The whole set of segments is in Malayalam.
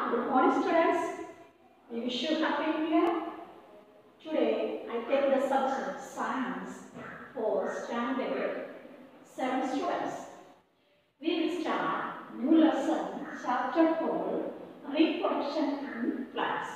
good morning students. We wish you happy new year. Today I take the subject science for standard 7 students. We will start new lesson chapter called reproduction in plants.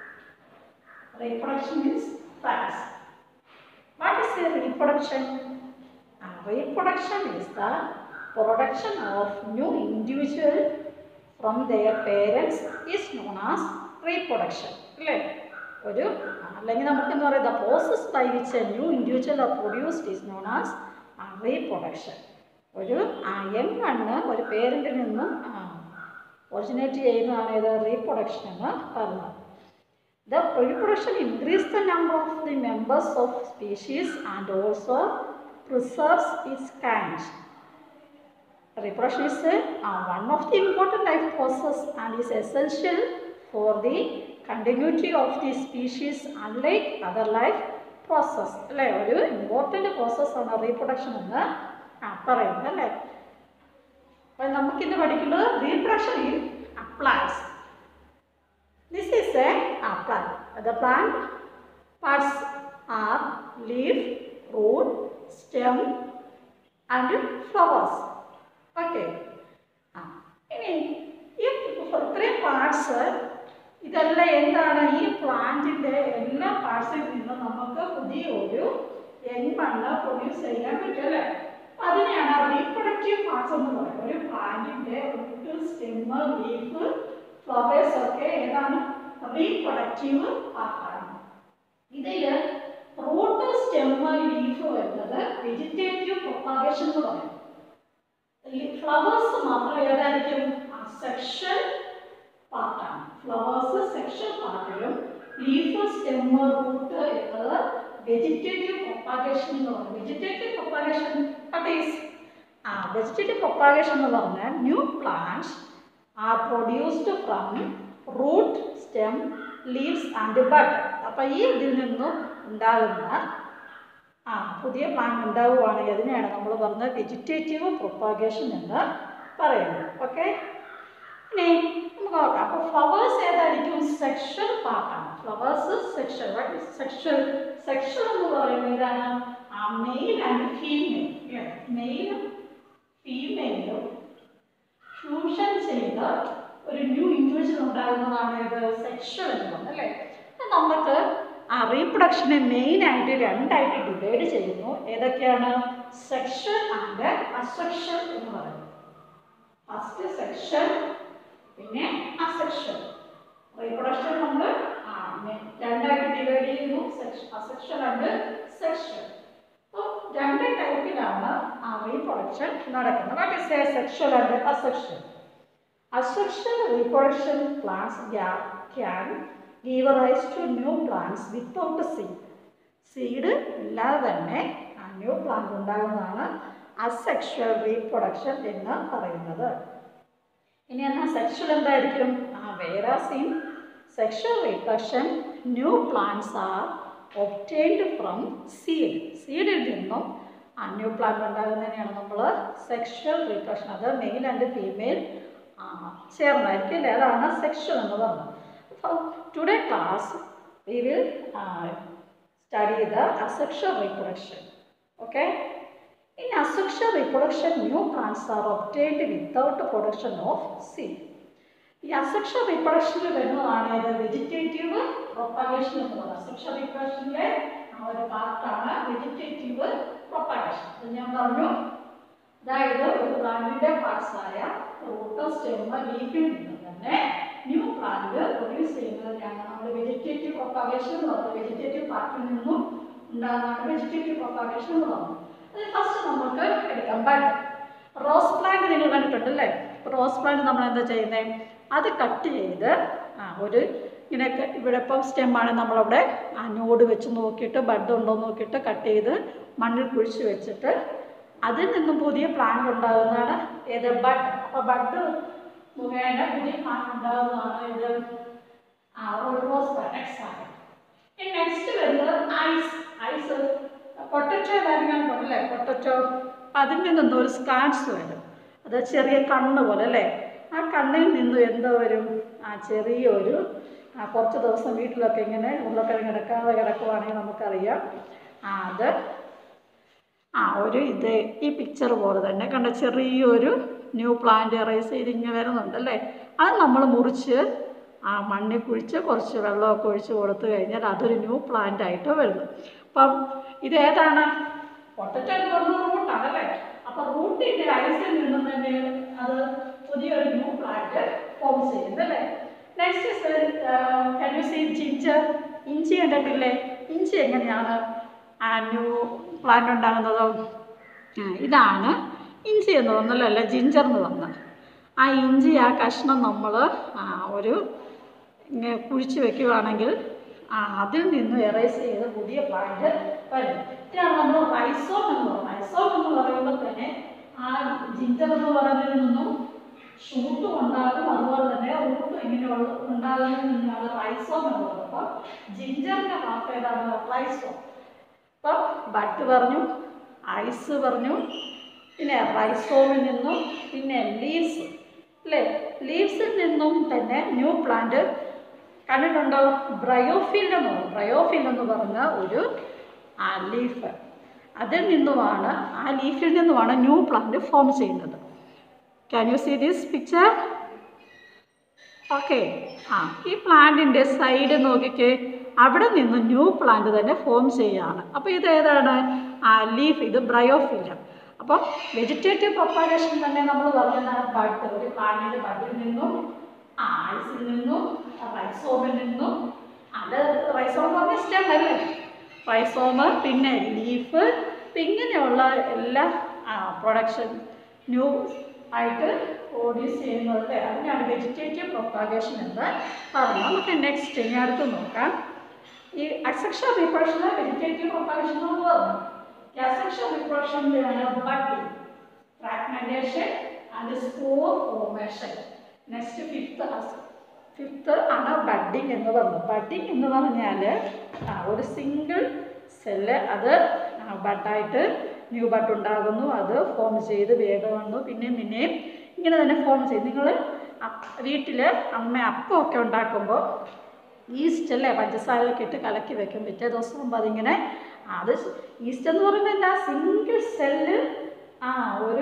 Reproduction means plants. What is the reproduction? Uh, reproduction is the production of new individual from their parents is known as reproduction. അല്ലേ ഒരു അല്ലെങ്കിൽ നമുക്ക് എന്താ പറയുക process by which a new individual are produced is known as reproduction ഒരു യങ് മണ്ണ് ഒരു പേരൻറ്റിൽ നിന്ന് ഒറിജിനേറ്റ് ചെയ്യുന്നതാണ് ഇത് റീപ്രൊഡക്ഷൻ എന്ന് പറയുന്നത് The reproduction increase the number of the members of species and also preserves its kind. Reproduction is uh, one of the important life process and is essential for the continuity of the species unlike other life process. അല്ലേ ഒരു ഇമ്പോർട്ടൻ്റ് പ്രോസസ്സാണ് റീപ്രൊഡക്ഷൻ എന്ന് ആ, പറയുന്നത് അല്ലേ അപ്പോൾ നമുക്കിന്ന് പഠിക്കുന്നത് reproduction in plants This is a, a plant. The plant parts are leaf, root, stem, and flowers. Okay. ആ, ഇനി ഈ ഇത്രയും പാർട്സ് ഇതെല്ലാം എന്താണ് ഈ പ്ലാന്റിന്റെ എല്ലാ പാർട്സിൽ നിന്നും നമുക്ക് പുതിയ ഒരു എൺമണ്ണ് പ്രൊഡ്യൂസ് ചെയ്യാൻ പറ്റും അല്ലേ അപ്പൊ അതിനെയാണ് റീപ്രൊഡക്റ്റീവ് പാർട്സ് എന്ന് പറയുന്നത് ഒരു പ്ലാന്റിന്റെ റൂട്ട് സ്റ്റെമ്മ് ലീഫ് ഫ്ലവേഴ്സ് ഒക്കെ ഏതാണ് റീപ്രൊഡക്റ്റീവ് പാർട്ടാണ് ഇതിൽ റൂട്ട് സ്റ്റെമ്മ് ലീഫ് വരുന്നത് വെജിറ്റേറ്റീവ് പ്രൊപ്പാഗേഷൻ എന്ന് പറയും ഫ്ലവേഴ്സ് മാത്രം ഏതായിരിക്കും സെക്ഷൽ പാർട്ടാണ് ഫ്ലവേഴ്സ് സെക്ഷൽ പാർട്ടിലും ലീഫ് സ്റ്റെമ്മ് റൂട്ട് എന്നത് വെജിറ്റേറ്റീവ് പ്രൊപ്പാഗേഷൻ എന്ന് പറയും വെജിറ്റേറ്റീവ് പ്രൊപ്പാഗേഷൻ ഈസ് ആ വെജിറ്റേറ്റീവ് പ്രൊപ്പാഗേഷൻ എന്ന് പറഞ്ഞാൽ new plants are produced from root stem leaves and bud അപ്പം ഈ ഇതിൽ നിന്നും ഉണ്ടാകുന്ന ആ പുതിയ പ്ലാന്റ് ഉണ്ടാവുകയാണെങ്കിൽ അതിനെയാണ് നമ്മൾ പറഞ്ഞത് വെജിറ്റേറ്റീവ് പ്രൊപ്പാഗേഷൻ എന്ന് പറയുന്നത് ഓക്കെ ഇനി നമുക്ക് നോക്കാം അപ്പോൾ ഫ്ലവേഴ്സ് ഏതായിരിക്കും സെക്ഷൽ പാർട്ടാണ് ഫ്ലവേഴ്സ് സെക്ഷൽ സെക്ഷൽ സെക്ഷൽ എന്ന് പറയുന്നത് ഏതാണ് ആ മെയിൽ ആൻഡ് ഫീമെയിൽ മെയിലും ഫീമെയിലും ഫ്യൂഷൻ ചെയ്ത് ഒരു ന്യൂ ഇൻഡിവിജ്വൽ ഉണ്ടാകുന്നതാണ് ഇത് സെക്ഷൽ എന്ന് പറയുന്നത് അല്ലേ അത് നമുക്ക് ആ റീപ്രൊഡക്ഷനെ മെയിൻ ആയിട്ട് രണ്ടായിട്ട് ഡിവൈഡ് ചെയ്യുന്നു ഏതൊക്കെയാണ് സെക്ഷൽ ആൻഡ് അസെക്ഷൽ എന്ന് പറയുന്നത് ഫസ്റ്റ് സെക്ഷൻ പിന്നെ അസെക്ഷൻ റീപ്രൊഡക്ഷൻ നമ്മൾ ആ മെ- രണ്ടായിട്ട് ഡിവൈഡ് ചെയ്യുന്നു അസെക്ഷൻ ആൻഡ് സെക്ഷൻ അപ്പോൾ രണ്ട് ടൈപ്പിലാണ് ആ റീപ്രൊഡക്ഷൻ നടക്കുന്നത് what is a sexual and asexual Asexual reproduction plants ga- can give rise to new plants without seed. Seed ഇല്ലാതെ തന്നെ ആ ന്യൂ പ്ലാന്റ് ഉണ്ടാകുന്നതാണ് അസെക്ഷൽ റീപ്രൊഡക്ഷൻ എന്ന് പറയുന്നത് ഇനി എന്നാൽ സെക്ഷൽ എന്തായിരിക്കും ആ whereas in sexual reproduction new plants are obtained from seed സീഡിൽ നിന്നും ആ ന്യൂ പ്ലാന്റ് ഉണ്ടാകുന്നതിനെയാണ് നമ്മൾ സെക്ഷൽ റീപ്രൊഡക്ഷൻ അത് മെയിൽ ആൻഡ് ഫീമെയിൽ ചേർന്നായിരിക്കും അല്ലേ അതാണ് സെക്ഷൽ എന്ന് പറഞ്ഞത് അപ്പോൾ today class we will study the asexual reproduction. Okay? In asexual reproduction, new plants are obtained without production of seed. ഈ അസെക്ഷൽ റിപ്രൊഡക്ഷനിൽ വരുന്നതാണ് ഇത് വെജിറ്റേറ്റീവ് പ്രൊപ്പാഗേഷൻ എന്ന് പറയുന്നത് അസെക്ഷൽ റിപ്രൊഡക്ഷനിലെ ആ ഒരു പാർട്ടാണ് വെജിറ്റേറ്റീവ് പ്രൊപ്പാഗേഷൻ അത് ഞാൻ പറഞ്ഞു അതായത് ഒരു പ്ലാന്റിന്റെ പാർട്സ് ആയ റൂട്ട് സ്റ്റെമ്മ് ലീഫിൽ നിന്ന് തന്നെ ന്യൂ പ്ലാന്റ് പ്രൊഡ്യൂസ് ചെയ്യുന്നതിനാണ് നമ്മൾ വെജിറ്റേറ്റീവ് പ്രൊപ്പാഗേഷൻ എന്ന് പറയുന്നത് വെജിറ്റേറ്റീവ് പാർട്ടിൽ നിന്നും ഉണ്ടാകുന്നതാണ് വെജിറ്റേറ്റീവ് പ്രൊപ്പാഗേഷൻ എന്ന് പറയുന്നത് അത് ഫസ്റ്റ് നമുക്ക് എടുക്കാം ബഡ് റോസ് പ്ലാന്റ് നിങ്ങൾ കണ്ടിട്ടുണ്ടല്ലേ റോസ് പ്ലാന്റ് നമ്മൾ എന്താ ചെയ്യുന്നത് അത് കട്ട് ചെയ്ത് ആ ഒരു ഇങ്ങനെയൊക്കെ ഇവിടെ ഇപ്പം സ്റ്റെമ്മാണ് നമ്മളവിടെ ആ നോട് വെച്ച് നോക്കിയിട്ട് ബഡ് ഉണ്ടോ എന്ന് നോക്കിയിട്ട് കട്ട് ചെയ്ത് മണ്ണിൽ കുഴിച്ച് വെച്ചിട്ട് അതിൽ നിന്നും പുതിയ പ്ലാന്റ് ഉണ്ടാകുന്നതാണ് ഏത് ബഡ് അപ്പോൾ ബഡ് മുഖേന പുതിയ പ്ലാന്റ് ഉണ്ടാകുന്നതാണ് ഇത് ആ ഒരു റോസ് പ്ലാന്റ് എക്സാമ്പിൾ ഇനി നെക്സ്റ്റ് വരുന്നത് ഐസ് ഐസ് പൊട്ടറ്റോ എല്ലാവരും കണ്ടിട്ടുണ്ട് അല്ലേ പൊട്ടറ്റോ അപ്പം അതിൽ നിന്നും ഒരു സ്കാൻസ് വരും അത് ചെറിയ കണ്ണ് പോലെ അല്ലേ ആ കണ്ണിൽ നിന്നും എന്തോ വരും ആ ചെറിയൊരു ആ കുറച്ച് ദിവസം വീട്ടിലൊക്കെ ഇങ്ങനെ ഉരുളക്കിഴങ്ങ് കിടക്കാതെ കിടക്കുവാണെങ്കിൽ നമുക്കറിയാം ആ അത് ആ ഒരു ഇത് ഈ പിക്ചർ പോലെ തന്നെ കണ്ട ചെറിയൊരു ന്യൂ പ്ലാന്റ് എറൈസ് ചെയ്ത് ഇങ്ങനെ വരുന്നുണ്ടല്ലേ അത് നമ്മൾ മുറിച്ച് ആ മണ്ണിൽ കുഴിച്ച് കുറച്ച് വെള്ളമൊക്കെ ഒഴിച്ച് കൊടുത്തു കഴിഞ്ഞാൽ അതൊരു ന്യൂ പ്ലാന്റ് ആയിട്ട് വരുന്നു അപ്പം ഇത് ഏതാണ് പൊട്ടറ്റോ എന്ന് പറഞ്ഞ റൂട്ടാണല്ലേ അപ്പം റൂട്ടിൻ്റെ ഐസിൽ നിന്നും തന്നെ അത് പുതിയൊരു ന്യൂ പ്ലാന്റ് ഫോം ചെയ്യുന്നല്ലേ next can you see ginger ഇഞ്ചി കണ്ടിട്ടില്ലേ ഇഞ്ചി എങ്ങനെയാണ് ആ ന്യൂ പ്ലാന്റ് ഉണ്ടാകുന്നത് ആ, ഇതാണ് ഇഞ്ചി എന്ന് പറഞ്ഞല്ലോ അല്ല ജിഞ്ചർ എന്ന് പറഞ്ഞത് ആ ഇഞ്ചി ആ കഷ്ണം നമ്മൾ ഒരു ഇങ്ങനെ കുഴിച്ച് വെക്കുകയാണെങ്കിൽ ആ അതിൽ നിന്ന് എറേസ് ചെയ്ത് പുതിയ പ്ലാന്റ് വരും ഇതാണ് നമ്മൾ റൈസോം എന്ന് പറയുന്നത് റൈസോം എന്ന് പറയുമ്പോൾ തന്നെ ആ ജിഞ്ചർ എന്ന് പറയുന്നതിൽ നിന്നും ഷൂട്ടും ഉണ്ടാകും അതുപോലെ തന്നെ റൂട്ടും ഇങ്ങനെയുള്ള ഉണ്ടാകുന്നതിൽ നിന്നാണ് റൈസോം എന്ന് പറയുന്നത് അപ്പം ജിഞ്ചറിൻ്റെ പാർട്ട് ഏതാണ് റൈസോം അപ്പം ബട്ട് പറഞ്ഞു ഐസ് പറഞ്ഞു പിന്നെ റൈസോമിൽ നിന്നും പിന്നെ ലീവ്സ് അല്ലേ ലീവ്സിൽ നിന്നും തന്നെ ന്യൂ പ്ലാന്റ് കണ്ടിട്ടുണ്ടോ ബ്രയോഫിൽ എന്ന് പറയും ബ്രയോഫിൽ എന്ന് പറഞ്ഞ ഒരു ആ ലീഫ് അതിൽ നിന്നുമാണ് ആ ലീഫിൽ നിന്നുമാണ് ന്യൂ പ്ലാന്റ് ഫോം ചെയ്യുന്നത് can you see this picture okay ആ ഈ പ്ലാന്റിൻ്റെ സൈഡ് നോക്കിക്കേ അവിടെ നിന്ന് ന്യൂ പ്ലാന്റ് തന്നെ ഫോം ചെയ്യുകയാണ് അപ്പോൾ ഇത് ഏതാണ് ആ ലീഫ് ഇത് ബ്രയോഫില്ല അപ്പം വെജിറ്റേറ്റീവ് പ്രൊപ്പാഗേഷൻ തന്നെ നമ്മൾ പറഞ്ഞ ബഡ് ഒരു പ്ലാന്റിൻ്റെ ബഡിൽ നിന്നും ആ ഐസിൽ നിന്നും റൈസോമിൽ നിന്നും അത് റൈസോം എന്ന് പറഞ്ഞ സ്റ്റെം അല്ലേ റൈസോമ് പിന്നെ ലീഫ് ഇങ്ങനെയുള്ള എല്ലാ പ്രൊഡക്ഷൻ ന്യൂ ആയിട്ട് പ്രൊഡ്യൂസ് ചെയ്യുന്നത് അല്ലേ അതിനാണ് വെജിറ്റേറ്റീവ് പ്രൊപ്പാഗേഷൻ എന്ന് പറഞ്ഞു നമുക്ക് നെക്സ്റ്റ് ഇനി അടുത്ത് നോക്കാം ഈ അസെക്ഷൽ റീപ്രൊഡക്ഷൻ വെജിറ്റേറ്റീവ് പ്രൊപ്പാഗേഷൻ എന്ന് പറഞ്ഞു ഈ അസെക്ഷൽ റീപ്രൊഡക്ഷൻ്റെയാണ് budding fragmentation and spore formation next fifth fifth ആണ് ബഡിങ് എന്ന് പറയുന്നത് ബഡിങ് എന്ന് പറഞ്ഞാൽ ആ, ഒരു സിംഗിൾ സെല്ല് അത് ബഡായിട്ട് ന്യൂ ബഡ് ഉണ്ടാകുന്നു അത് ഫോം ചെയ്ത് വേഗം വന്നു പിന്നെയും പിന്നെയും ഇങ്ങനെ തന്നെ ഫോം ചെയ്ത് നിങ്ങൾ വീട്ടിൽ അമ്മ അപ്പമൊക്കെ ഉണ്ടാക്കുമ്പോൾ ഈസ്റ്റ് അല്ലേ പഞ്ചസാരയൊക്കെ ഇട്ട് കലക്കി വെക്കും പിറ്റേ ദിവസം ആകുമ്പോൾ അതിങ്ങനെ അത് ഈസ്റ്റ് എന്ന് പറയുമ്പോൾ എന്താ സിംഗിൾ സെല്ല് ആ ഒരു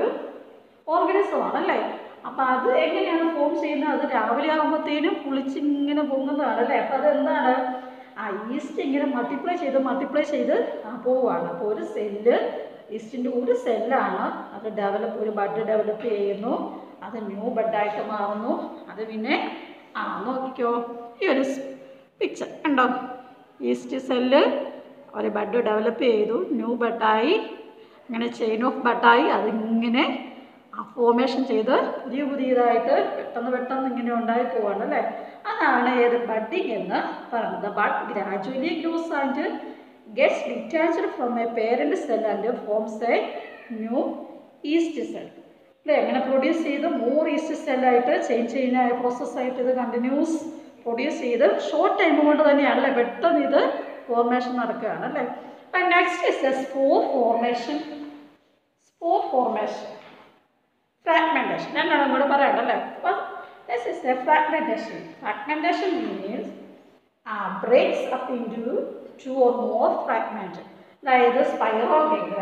ഓർഗനിസമാണ് അല്ലേ അപ്പം അത് എങ്ങനെയാണ് ഫോം ചെയ്യുന്നത് അത് രാവിലെ ആകുമ്പോഴത്തേനും പുളിച്ചിങ്ങനെ പൊങ്ങുന്നതാണ് അല്ലേ അപ്പം അതെന്താണ് ആ ഈസ്റ്റ് ഇങ്ങനെ മൾട്ടിപ്ലൈ ചെയ്ത് മൾട്ടിപ്ലൈ ചെയ്ത് ആ പോവുകയാണ് അപ്പോൾ ഒരു സെല്ല് ഈസ്റ്റിൻ്റെ ഒരു സെല്ലാണ് അത് ഡെവലപ്പ് ഒരു ബഡ് ഡെവലപ്പ് ചെയ്യുന്നു അത് ന്യൂ ബഡായിട്ട് മാറുന്നു അത് പിന്നെ ആ നോക്കിക്കോ ഈ ഒരു പിക്ചർ കണ്ടോ ഈസ്റ്റ് സെല്ല് ഒരു ബഡ് ഡെവലപ്പ് ചെയ്തു ന്യൂ ബഡായി അങ്ങനെ ചെയിൻ ഓഫ് ബഡായി അതിങ്ങനെ ആ ഫോർമേഷൻ ചെയ്ത് പുതിയ പുതിയതായിട്ട് പെട്ടെന്ന് പെട്ടെന്ന് ഇങ്ങനെ ഉണ്ടായി പോവാണ് അല്ലേ അതാണ് ഏത് ബഡിങ് എന്ന് പറയുന്നത് bud gradually grows and gets detached from a parent cell and forms a new yeast cell അല്ലേ അങ്ങനെ പ്രൊഡ്യൂസ് ചെയ്ത് മോർ ഈസ്റ്റ് സെല്ലായിട്ട് ചേഞ്ച് ചെയ്യുന്ന പ്രോസസ്സായിട്ട് ഇത് കണ്ടിന്യൂസ് പ്രൊഡ്യൂസ് ചെയ്ത് ഷോർട്ട് ടൈം കൊണ്ട് തന്നെയാണല്ലേ പെട്ടെന്ന് ഇത് ഫോർമേഷൻ നടക്കുകയാണ് അല്ലേ അപ്പം next is a spore formation spore formation fragmentation രണ്ടെണ്ണം കൂടെ പറയണ്ടല്ലേ അപ്പം this is a fragmentation fragmentation means breaks up into two or more fragment അതായത് സ്പൈറോഗൈറ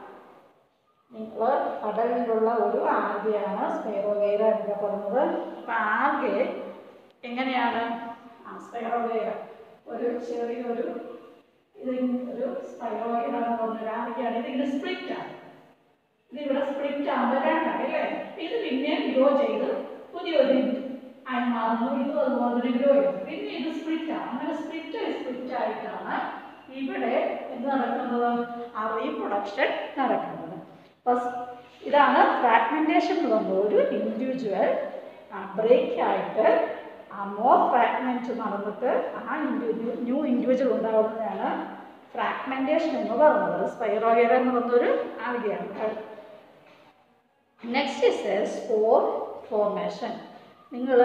നിങ്ങൾ കടലിലുള്ള ഒരു ആൽഗയാണ് സ്പൈറോഗൈറ എന്നൊക്കെ പറയുന്നത് അപ്പം ആൽഗെ എങ്ങനെയാണ് ആ സ്പൈറോഗൈറ ഒരു ചെറിയൊരു ഇത് ഒരു സ്പൈറോഗൈറ എന്ന് പറഞ്ഞൊരു ആൽഗയാണ് ഇതിങ്ങനെ സ്പ്ലിറ്റ് ആണ് ഇത് ഇവിടെ സ്പ്ലിറ്റ് ആകുമ്പോൾ രണ്ടായി അല്ലേ ഇത് പിന്നെ ഗ്രോ ചെയ്ത് പുതിയൊരു ആയി മാറുന്നു ഇത് അതുപോലെ തന്നെ ഗ്രോ ചെയ്തു പിന്നെ ഇത് സ്പ്ലിറ്റ് ആണ് അങ്ങനെ സ്പ്ലിറ്റ് സ്പ്ലിറ്റ് ആയിട്ടാണ് ഇവിടെ എന്ത് നടക്കുന്നത് ആ റീപ്രൊഡക്ഷൻ നടക്കുന്നത് അപ്പോൾ ഇതാണ് ഫ്രാഗ്മെൻറ്റേഷൻ എന്ന് പറയുന്നത് ഒരു ഇൻഡിവിജ്വൽ ബ്രേക്ക് ആയിട്ട് ആ മോർ ഫ്രാഗ്മെൻറ്റ് നടന്നിട്ട് ആ ഇൻഡിവിജ്വൽ ന്യൂ ഇൻഡിവിജ്വൽ ഉണ്ടാകുന്നതാണ് ഫ്രാഗ്മെൻറ്റേഷൻ എന്ന് പറയുന്നത് സ്പൈറോഗേറ എന്ന് പറഞ്ഞൊരു ആവികയാണ് next is a spore formation നിങ്ങൾ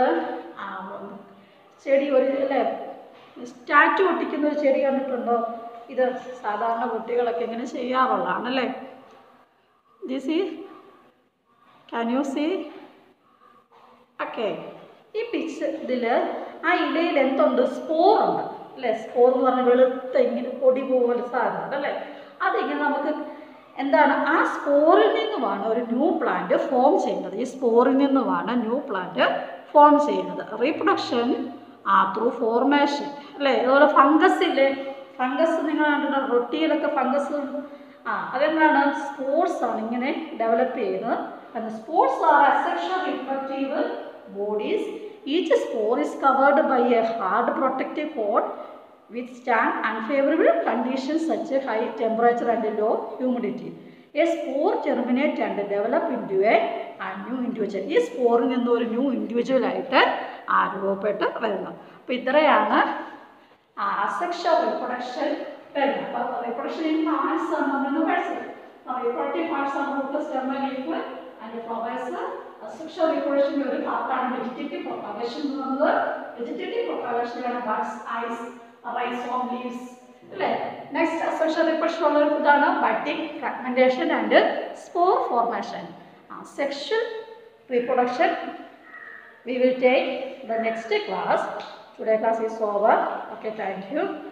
ചെടി ഒരു അല്ലേ സ്റ്റാറ്റു ഒട്ടിക്കുന്ന ഒരു ചെടി കണ്ടിട്ടുണ്ടോ ഇത് സാധാരണ കുട്ടികളൊക്കെ ഇങ്ങനെ ചെയ്യാറുള്ളതാണല്ലേ ദിസ് ഈ ക്യാൻ യു സീ ഓക്കെ ഈ പിക്ചർ ഇതിൽ ആ ഇലയിൽ എന്തുണ്ട് സ്പോർ ഉണ്ട് അല്ലേ സ്പോർ എന്ന് പറഞ്ഞാൽ വെളുത്ത ഇങ്ങനെ പൊടി പോലെ സാധനം ഉണ്ട് അല്ലേ അതിങ്ങനെ നമുക്ക് എന്താണ് ആ സ്പോറിൽ നിന്നുമാണ് ഒരു ന്യൂ പ്ലാന്റ് ഫോം ചെയ്യുന്നത് ഈ സ്പോറിൽ നിന്നുമാണ് ന്യൂ പ്ലാന്റ് ഫോം ചെയ്യുന്നത് റീപ്രൊഡക്ഷൻ ആ ത്രൂ ഫോർമേഷൻ അല്ലേ അതുപോലെ ഫംഗസ് ഇല്ലേ ഫംഗസ് നിങ്ങൾ കണ്ടിട്ടുണ്ടോ റൊട്ടിയിലൊക്കെ ഫംഗസ് ആ അതെന്താണ് സ്പോർട്സ് ആണ് ഇങ്ങനെ ഡെവലപ്പ് ചെയ്യുന്നത് and spores are asexual reproductive bodies each spore is covered by a hard protective coat withstand unfavorable conditions such as high temperature and low humidity a spore germinate and develop into a, a new individual ഈ സ്പോറിൽ നിന്ന് ഒരു ന്യൂ ഇൻഡിവിജ്വൽ ആയിട്ട് ആ രൂപപ്പെട്ട് വരുന്നു അപ്പോൾ ഇത്രയാണ് അസെക്ഷൽ റീപ്രൊഡക്ഷൻ വരുന്നത് അപ്പോൾ റീപ്രൊഡക്ഷൻ ഇൻ പ്ലാന്റ്സ് ആണ് നമ്മൾ പഠിച്ചത് റീപ്രൊഡക്റ്റീവ് പാർട്സ് ആണ് root stem leaf and flowers asexual റീപ്രൊഡക്ഷൻ്റെ ഒരു പാർട്ടാണ് വെജിറ്റേറ്റീവ് പ്രൊപ്പഗേഷൻ എന്ന് പറയുന്നത് വെജിറ്റേറ്റീവ് പ്രൊപ്പഗേഷനിലാണ് ബഡ്സ് ഐസ് റൈസോം ലീവ്സ് അല്ലേ നെക്സ്റ്റ് അസെക്ഷൽ റീപ്രൊഡക്ഷൻ ഉള്ള ഒരു ഇതാണ് budding fragmentation and spore formation sexual reproduction we will take the next class today class is over okay thank you